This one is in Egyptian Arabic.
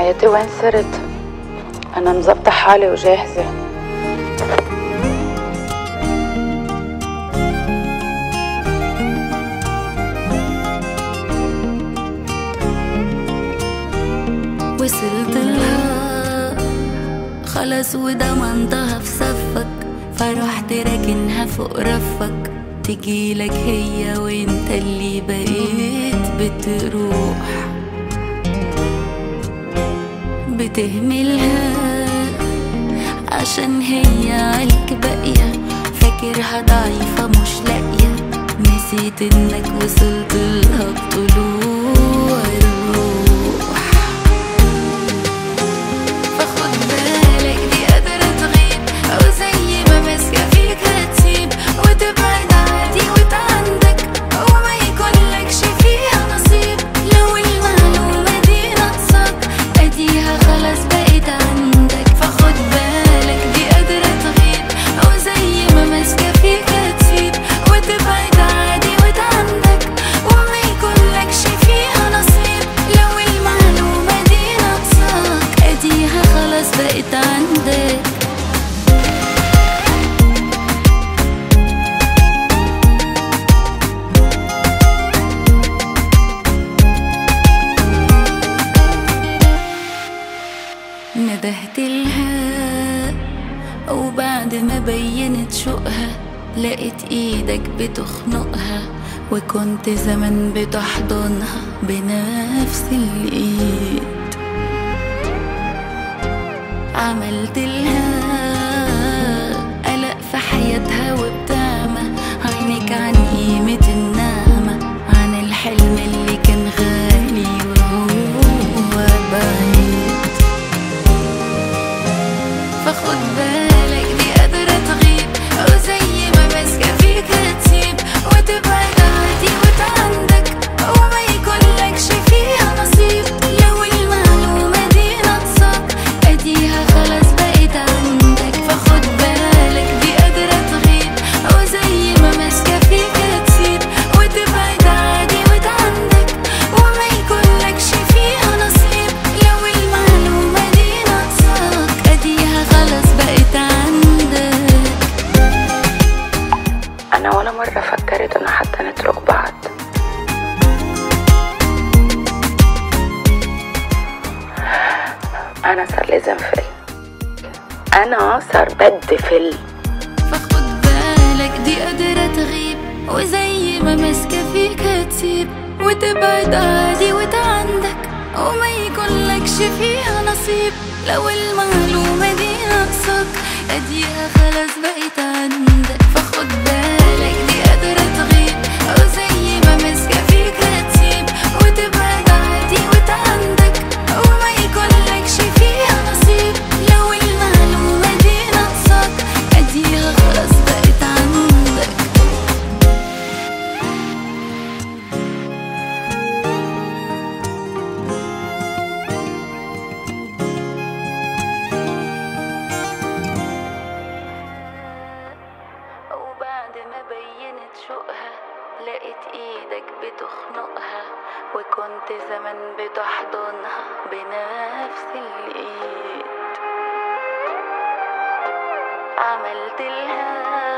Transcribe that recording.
حياتي وين صرت انا مزبطة حالي وجاهزة وصلت لها خلاص وضمنتها في صفك فرحت راكنها فوق رفك تجيلك هي وانت اللي بقيت بتروح بتهملها عشان هي عليك باقية فاكرها ضعيفة مش لاقية نسيت انك وصلت لها بطلوع الروح فخد بالك دي قادرة تغيب أو زي ما ماسكة فيك هتسيب وتبعد عادي وتعندك وما يكونلكش فيها نصيب لو المعلومة دي ناقصاك أديها خلاص بقت عندك فخد بالك دي قادرة تغيب أو زي ما ماسكة فيك هتسيب وتبعد عادي وتعندك وما يكونلكش فيها نصيب لو المعلومة دي ناقصاك أديها خلاص بقت عندك ندهت لها وبعد ما بينت شوقها لقيت ايدك بتخنقها وكنت زمان بتحضنها بنفس الايد عملت لها قلق في حياتها وبتعمى عينك عن قيمة النعمة عن الحلم اللي كان غالي وهو بعيد فخد بالك دي قادرة تغيب أو زي ما ماسكة فيك هتسيب وتبعد عادي وتعندك وما يكونلكش فيها نصيب لو المعلومة دي ناقصاك أديها خلاص بقت عندك فخد بالك دي قادرة تغيب أو زي ما ماسكة فيك هتسيب وتبعد عادي وتعندك وما يكونلكش فيها نصيب لو المعلومة دي ناقصاك أديها خلاص بقت عندك انا ولا مرة فكرت انه حتى نترك بعض انا صار لي زنفل انا صار بدي فل فخد بالك دي قادرة تغيب وزي ما ماسكة فيك هتسيب وتبعد عادي وتعندك وما يكونلكش فيها نصيب لو المعلومة دي ناقصاك أديها خلاص بقت عندك فخد بالك دي قادرة تغيب أو زي ما ماسكة فيك هتسيب وتبعد عادي وتعندك وما يكونلكش فيها نصيب لو المعلومة دي ناقصاك أديها خلاص بقت عندك وبعد ما بينت شوقها لقيت ايدك بتخنقها وكنت زمان بتحضنها بنفس الايد عملت لها